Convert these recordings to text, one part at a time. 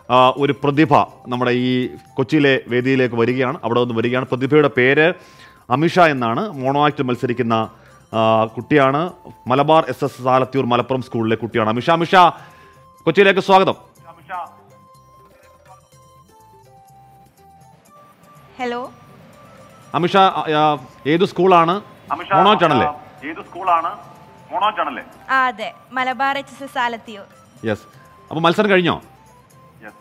ആ, ഒരു പ്രതിഭ നമ്മുടെ ഈ കൊച്ചിയിലെ വേദിയിലേക്ക് വരികയാണ് അവിടെ നിന്ന് വരികയാണ് പ്രതിഭയുടെ പേര് അമിഷ എന്നാണ് മോണോ ആക്ട് മത്സരിക്കുന്ന ആ, കുട്ടിയാണ് മലബാർ എസ് എസ് സാലത്തിയൂർ മലപ്പുറം സ്കൂളിലെ കുട്ടിയാണ് അമിഷ അമിഷ കൊച്ചിയിലേക്ക് സ്വാഗതം ഹലോ അമിഷ ആ, ആ, ഏത് സ്കൂളാണ് മോണോ ആക്ട് ആണല്ലേ ഏത് സ്കൂളാണ് മോണോറ്റ് ആണല്ലേ ആ അതെ മലബാർ എച്ച് എസ് എസ് ആലത്തിയോ യെസ് അപ്പോൾ മത്സരം കഴിഞ്ഞോ യെസ്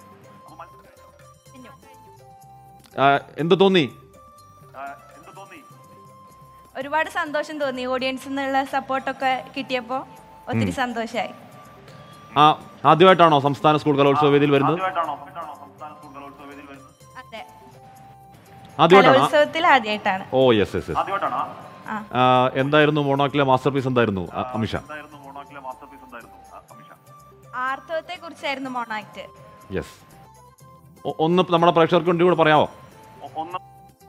ആ, എന്ത് തോന്നി എന്ത് തോന്നി ഒരുപാട് സന്തോഷം തോന്നി ഓഡിയൻസിൽ നിന്നുള്ള സപ്പോർട്ടൊക്കെ കിട്ടിയപ്പോൾ ഒത്തിരി സന്തോഷമായി ആ ആദ്യമായിട്ടാണോ സംസ്ഥാന സ്കൂൾ കലോത്സവ വേദിയിൽ വരുന്നത് ആദ്യമായിട്ടാണോ ആദ്യമായിട്ടാണോ സംസ്ഥാന സ്കൂൾ കലോത്സവ വേദിയിൽ വരുന്നത് അതെ ആദ്യമായിട്ടാണോ കലോത്സവത്തിൽ ആദ്യമായിട്ടാണ് ഓ യെസ് യെസ് യെസ് ആദ്യമായിട്ടാണോ ആ എന്തായിരുന്നു മോണോക്കിലെ മാസ്റ്റർ പീസ് എന്തായിരുന്നു അ- അമിഷ എന്തായിരുന്നു മോണോക്കിലെ മാസ്റ്റർ പീസ് എന്തായിരുന്നു ആ, അമിഷ ആർത്തവത്തെ കുറിച്ചായിരുന്നു മോണാക്ട് യെസ് ഒന്ന് നമ്മുടെ പ്രേക്ഷകർക്ക് വേണ്ടി കൂടെ പറയാമോ ഒ- ഒന്ന്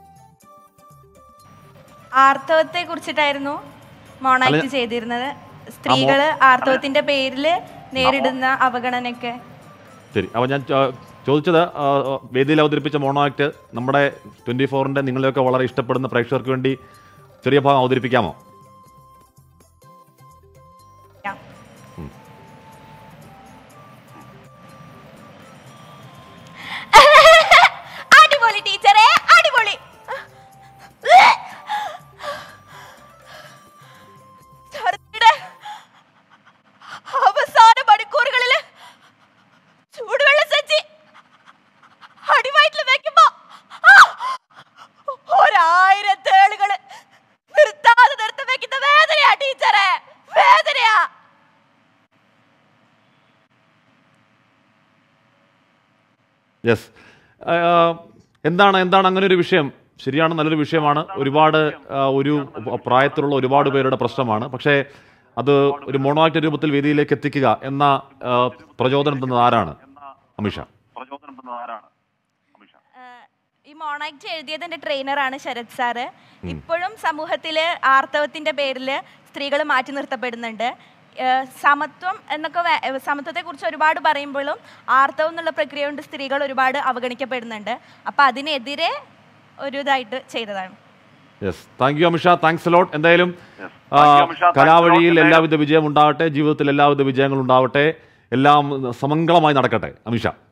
ആർത്തവത്തെ കുറിച്ചിട്ടായിരുന്നു മോണാക്ട് അല്ല- ചെയ്തിരുന്നത് സ്ത്രീകള് ആർത്തവത്തിന്റെ പേരില് നേരിടുന്ന അവഗണനയൊക്കെ ശരി അപ്പോൾ ഞാൻ ചോ- ചോദിച്ചത് ആ, ആ, വേദിയിൽ അവതരിപ്പിച്ച മോണോ ആക്ട് നമ്മുടെ ട്വൻറ്റി ഫോറിൻ്റെ നിങ്ങളെയൊക്കെ വളരെ ഇഷ്ടപ്പെടുന്ന പ്രേക്ഷകർക്ക് വേണ്ടി ചെറിയ ഭാഗം അവതരിപ്പിക്കാമോ യാ. അടിപൊളി ടീച്ചറെ അടിപൊളി ഛർദിയുടെ അവസാന മണിക്കൂറുകളില് ചൂടുവെള്ള സഞ്ചി അടിവയറ്റിൽ വെക്കുമ്പോ ആ, ഒരായിരം തേളുകള് നിർത്താതെ നിർത്തി വെക്കുന്ന വേദനയാ ടീച്ചറെ വേദനയാ യെസ് എന്താണ് എന്താണ് അങ്ങനെ ഒരു വിഷയം ശരിയാണ് നല്ലൊരു വിഷയമാണ് ഒരുപാട് ആ, ഒരു പ്രായത്തിലുള്ള ഒരുപാട് പേരുടെ പ്രശ്നമാണ് പക്ഷേ അത് ഒരു മോണോ ആക്ട് രൂപത്തിൽ വേദിയിലേക്ക് എത്തിക്കുക എന്ന ആ, പ്രചോദനം തന്നത് ആരാണ് അമിഷ പ്രചോദനം തന്നത് ആരാണ് അമിഷ ഏഹ് ഈ മോണാക്ട് എഴുതിയത് എൻ്റെ ട്രെയിനറാണ് ശരത് സാറ് ഇപ്പോഴും സമൂഹത്തിൽ ആർത്തവത്തിൻ്റെ പേരിൽ സ്ത്രീകൾ മാറ്റി നിർത്തപ്പെടുന്നുണ്ട് ഏഹ് സമത്വം എന്നൊക്കെ വേ- ഏഹ് സമത്വത്തെക്കുറിച്ച് ഒരുപാട് പറയുമ്പോഴും ആർത്തവം എന്നുള്ള പ്രക്രിയ കൊണ്ട് സ്ത്രീകൾ ഒരുപാട് അവഗണിക്കപ്പെടുന്നുണ്ട് അപ്പം അതിനെതിരെ ഒരു ഇതായിട്ട് ചെയ്തതാണ് yes thank you Amisha thanks a lot എന്തായാലും Yes. ആ, Thank you, Amisha. Thanks a lot. കലാവഴിയിൽ എന്തായാലും- എല്ലാവിധ വിജയം ഉണ്ടാവട്ടെ ജീവിതത്തിൽ എല്ലാവിധ വിജയങ്ങളും ഉണ്ടാവട്ടെ എല്ലാം സമംഗളമായി നടക്കട്ടെ അമിഷ